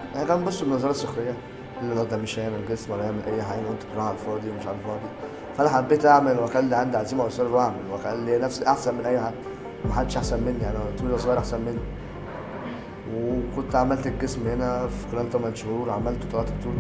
يعني كان بص بنظرات سخريه اللي ده مش هيعمل جسم ولا هيعمل اي حاجه وانت بتروح على الفاضي ومش على الفاضي فانا حبيت اعمل وكان لي عندي عزيمه واصرار واعمل وكان لي نفسي احسن من اي حد محدش احسن مني انا طويل وصغير احسن مني وكنت عملت الجسم هنا في خلال 8 شهور عملته طلعت الطول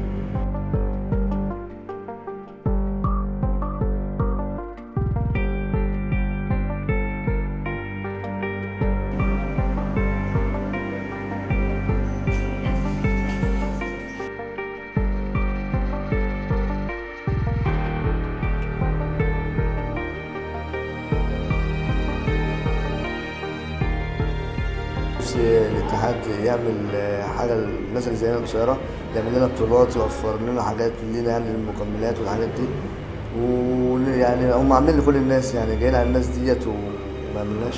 نفسي الاتحاد يعمل حاجه للناس اللي زينا القصيره يعمل لنا بطولات يوفر لنا حاجات لينا يعني المكملات والحاجات دي ويعني هم عاملين لكل الناس يعني جايين على الناس ديت وما عملناش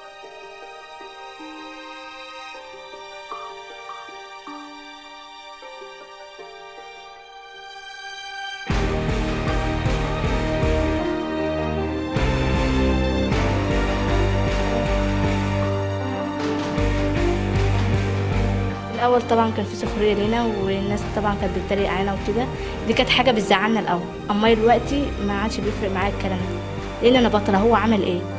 الاول طبعا كان في سخريه لينا والناس طبعا كانت بتتريق علينا وكده دي كانت حاجه بتزعلنا الاول اما دلوقتي ما عادش بيفرق معايا الكلام ده لان انا بطله هو عمل ايه